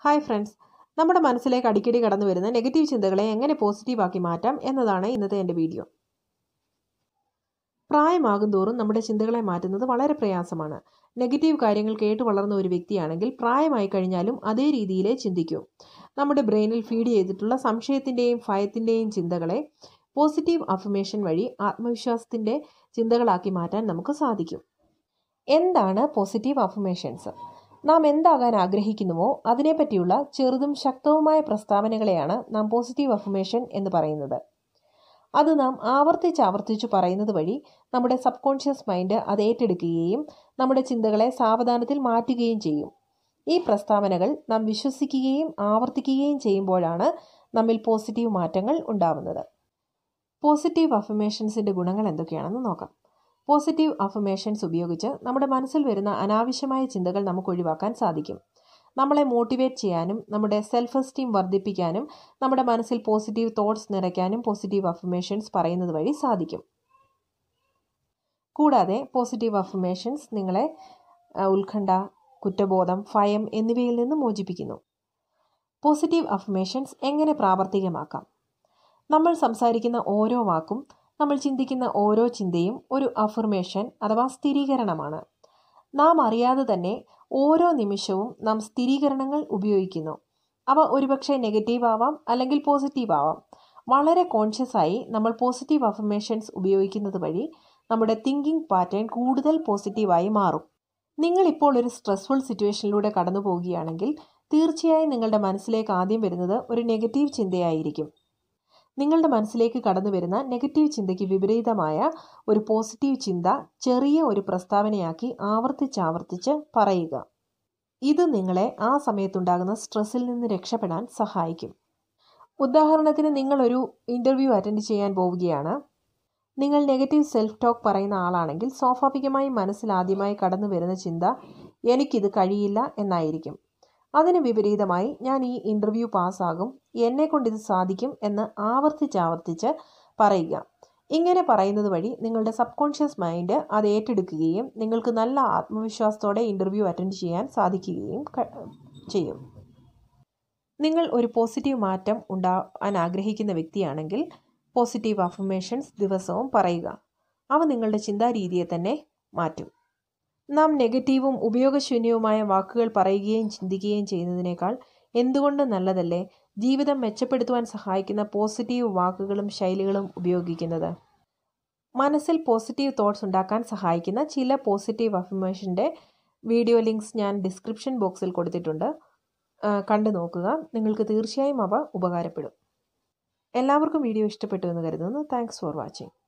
hi friends നമ്മുടെ മനസ്സിലേക്ക് അടിക്കടി കടന്നു വരുന്ന നെഗറ്റീവ് ചിന്തകളെ എങ്ങനെ പോസിറ്റീവാക്കി മാറ്റാം എന്നതാണ് ഇന്നത്തെ എൻ്റെ വീഡിയോ പ്രായമാകും തോറും നമ്മുടെ ചിന്തകളെ മാറ്റുന്നത് വളരെ പ്രയാസമാണ് നെഗറ്റീവ് കാര്യങ്ങൾ കേട്ട് വളർന്ന ഒരു വ്യക്തിയാണെങ്കിൽ പ്രായമായി കഴിഞ്ഞാലും അതേ രീതിയിലേ ചിന്തിക്കൂ നമ്മുടെ ബ്രെയിനിൽ ഫീഡ് ചെയ്തിട്ടുള്ള സംശയത്തിൻ്റെയും ഭയത്തിൻ്റെയും ചിന്തകളെ പോസിറ്റീവ് അഫർമേഷൻ വഴി ആത്മവിശ്വാസത്തിൻ്റെ ചിന്തകളാക്കി മാറ്റാൻ നമുക്ക് സാധിക്കും എന്താണ് പോസിറ്റീവ് അഫർമേഷൻസ് നാം എന്താകാൻ ആഗ്രഹിക്കുന്നുവോ അതിനെപ്പറ്റിയുള്ള ചെറുതും ശക്തവുമായ പ്രസ്താവനകളെയാണ് നാം പോസിറ്റീവ് അഫർമേഷൻ എന്ന് പറയുന്നത് അത് നാം ആവർത്തിച്ച് ആവർത്തിച്ചു പറയുന്നത് വഴി നമ്മുടെ സബ് കോൺഷ്യസ് മൈൻഡ് അത് ഏറ്റെടുക്കുകയും നമ്മുടെ ചിന്തകളെ സാവധാനത്തിൽ മാറ്റുകയും ചെയ്യും ഈ പ്രസ്താവനകൾ നാം വിശ്വസിക്കുകയും ആവർത്തിക്കുകയും ചെയ്യുമ്പോഴാണ് നമ്മിൽ പോസിറ്റീവ് മാറ്റങ്ങൾ ഉണ്ടാവുന്നത് പോസിറ്റീവ് അഫർമേഷൻസിൻ്റെ ഗുണങ്ങൾ എന്തൊക്കെയാണെന്ന് നോക്കാം പോസിറ്റീവ് അഫർമേഷൻസ് ഉപയോഗിച്ച് നമ്മുടെ മനസ്സിൽ വരുന്ന അനാവശ്യമായ ചിന്തകൾ നമുക്ക് ഒഴിവാക്കാൻ സാധിക്കും നമ്മളെ മോട്ടിവേറ്റ് ചെയ്യാനും നമ്മുടെ സെൽഫ് എസ്റ്റീം വർദ്ധിപ്പിക്കാനും നമ്മുടെ മനസ്സിൽ പോസിറ്റീവ് തോട്ട്സ് നിറയ്ക്കാനും പോസിറ്റീവ് അഫർമേഷൻസ് പറയുന്നത് വഴി സാധിക്കും കൂടാതെ പോസിറ്റീവ് അഫർമേഷൻസ് നിങ്ങളെ ഉത്കണ്ഠ കുറ്റബോധം ഭയം എന്നിവയിൽ നിന്ന് മോചിപ്പിക്കുന്നു പോസിറ്റീവ് അഫർമേഷൻസ് എങ്ങനെ പ്രാവർത്തികമാക്കാം നമ്മൾ സംസാരിക്കുന്ന ഓരോ വാക്കും നമ്മൾ ചിന്തിക്കുന്ന ഓരോ ചിന്തയും ഒരു അഫർമേഷൻ അഥവാ സ്ഥിരീകരണമാണ് നാം അറിയാതെ തന്നെ ഓരോ നിമിഷവും നാം സ്ഥിരീകരണങ്ങൾ ഉപയോഗിക്കുന്നു അവ ഒരുപക്ഷെ നെഗറ്റീവ് ആവാം അല്ലെങ്കിൽ പോസിറ്റീവ് ആവാം വളരെ കോൺഷ്യസ് ആയി നമ്മൾ പോസിറ്റീവ് അഫർമേഷൻസ് ഉപയോഗിക്കുന്നത് വഴി നമ്മുടെ തിങ്കിങ് പാറ്റേൺ കൂടുതൽ പോസിറ്റീവായി മാറും നിങ്ങൾ ഇപ്പോൾ ഒരു സ്ട്രെസ്ഫുൾ സിറ്റുവേഷനിലൂടെ കടന്നു പോവുകയാണെങ്കിൽ തീർച്ചയായും നിങ്ങളുടെ മനസ്സിലേക്ക് ആദ്യം വരുന്നത് ഒരു നെഗറ്റീവ് ചിന്തയായിരിക്കും നിങ്ങളുടെ മനസ്സിലേക്ക് കടന്നു വരുന്ന നെഗറ്റീവ് ചിന്തയ്ക്ക് വിപരീതമായ ഒരു പോസിറ്റീവ് ചിന്ത ചെറിയ ഒരു പ്രസ്താവനയാക്കി ആവർത്തിച്ചാവർത്തിച്ച് പറയുക ഇത് നിങ്ങളെ ആ സമയത്തുണ്ടാകുന്ന സ്ട്രെസ്സിൽ നിന്ന് രക്ഷപ്പെടാൻ സഹായിക്കും ഉദാഹരണത്തിന് നിങ്ങളൊരു ഇൻ്റർവ്യൂ അറ്റൻഡ് ചെയ്യാൻ പോവുകയാണ് നിങ്ങൾ നെഗറ്റീവ് സെൽഫ് ടോക്ക് പറയുന്ന ആളാണെങ്കിൽ സ്വാഭാവികമായും മനസ്സിൽ ആദ്യമായി കടന്നു വരുന്ന ചിന്ത എനിക്കിത് കഴിയില്ല എന്നായിരിക്കും അതിന് വിപരീതമായി ഞാൻ ഈ ഇൻ്റർവ്യൂ പാസ്സാകും എന്നെ കൊണ്ട് ഇത് സാധിക്കും എന്ന് ആവർത്തിച്ചാവർത്തിച്ച് പറയുക ഇങ്ങനെ പറയുന്നത് വഴി നിങ്ങളുടെ സബ് കോൺഷ്യസ് മൈൻഡ് അത് ഏറ്റെടുക്കുകയും നിങ്ങൾക്ക് നല്ല ആത്മവിശ്വാസത്തോടെ ഇൻ്റർവ്യൂ അറ്റൻഡ് ചെയ്യാൻ സാധിക്കുകയും ചെയ്യും നിങ്ങൾ ഒരു പോസിറ്റീവ് മാറ്റം ഉണ്ടാകാൻ ആഗ്രഹിക്കുന്ന വ്യക്തിയാണെങ്കിൽ പോസിറ്റീവ് അഫർമേഷൻസ് ദിവസവും പറയുക അവ നിങ്ങളുടെ ചിന്താരീതിയെ തന്നെ മാറ്റും നാം നെഗറ്റീവും ഉപയോഗശൂന്യവുമായ വാക്കുകൾ പറയുകയും ചിന്തിക്കുകയും ചെയ്യുന്നതിനേക്കാൾ എന്തുകൊണ്ട് നല്ലതല്ലേ ജീവിതം മെച്ചപ്പെടുത്തുവാൻ സഹായിക്കുന്ന പോസിറ്റീവ് വാക്കുകളും ശൈലികളും ഉപയോഗിക്കുന്നത് മനസ്സിൽ പോസിറ്റീവ് തോട്ട്സ് ഉണ്ടാക്കാൻ സഹായിക്കുന്ന ചില പോസിറ്റീവ് അഫർമേഷൻ്റെ വീഡിയോ ലിങ്ക്സ് ഞാൻ ഡിസ്ക്രിപ്ഷൻ ബോക്സിൽ കൊടുത്തിട്ടുണ്ട് കണ്ടു നോക്കുക നിങ്ങൾക്ക് തീർച്ചയായും അവ ഉപകാരപ്പെടും എല്ലാവർക്കും വീഡിയോ ഇഷ്ടപ്പെട്ടു എന്ന് കരുതുന്നു താങ്ക്സ് ഫോർ വാച്ചിങ്